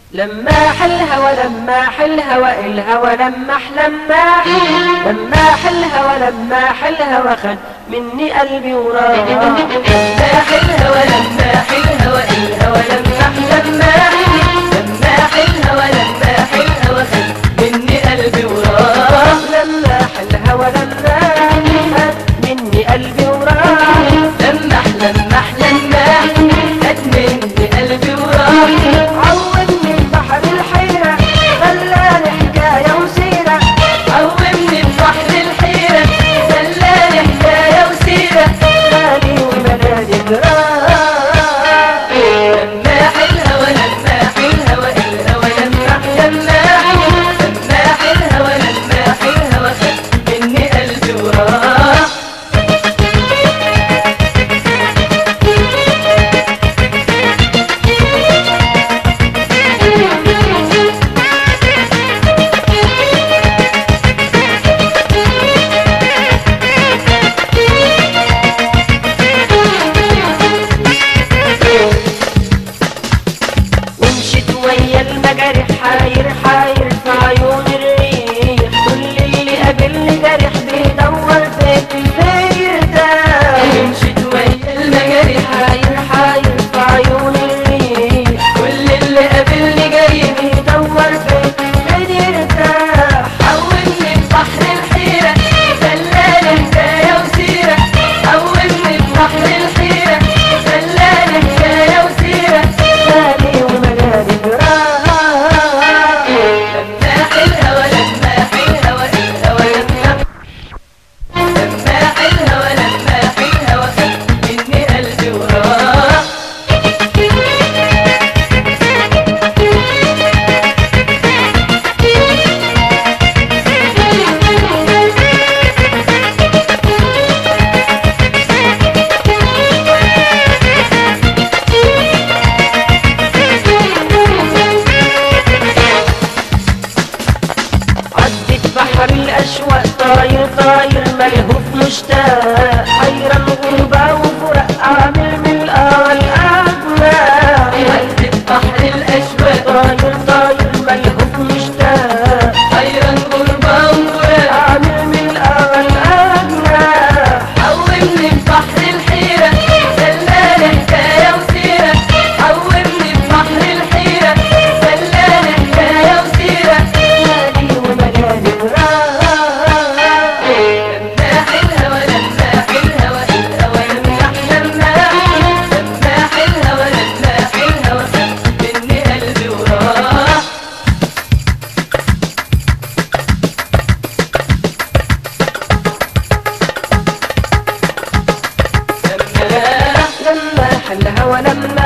لماح الهوى لماح الهوى الهوى لماح لماح لماح الهوى لماح الهوى خد مني قلبي وراه لماح الهوى لماح الهوى الهوى لماح لماح لماح الهوى لماح الهوى خد مني قلبي وراه لماح الهوى لماح خد مني قلبي وراه لماح لماح لماح خد مني قلبي وراه عوضني بحر الحيرة خلاني حكاية وسيرة عوضني بحر الحيرة خلاني حكاية وسيرة مالي وبلادي جراح لماح الهوى لماح الهوى الهوى لماح لماح لماح الهوى لماح الهوى خد مني قلبي وراه ومشيت ويا المجارح حاير حاير في عيون الريح كل اللي قابلني جارح بيدور فين فين يرتاح ومشيت ويا المجارح حاير حاير في عيون الريح كل اللي قابلني جاي بيدور فين فين يرتاح حولني بحر الحيرة خلاني حكاية وسيرة حولني بحر الحيرة خلاني حكاية وسيرة مالي ومجالي جراح لماح الهوى لماح الهوى الهوى لماح لماح الهوى لماح الهوى خد مني قلبي وراه عدت بحر الأشواق طاير طاير ملهوف مشتاق حيران غربة وفرق عامل من الآه الأغنى عدت بحر الأشواق طاير طاير ملهوف مشتاق حيران غربة وفرق عامل من الآه الأغنى حولني بحر الحيرة خلاني حكاية وسيرة حولني بحر الحيرة خلاني حكاية وسيرة مالي ومجالي وراء لماح الهوى لماح الهوى الهوى لماح لماح لماح الهوى لماح الهوى خد مني قلبي وراه لماح لماح الهوى لماح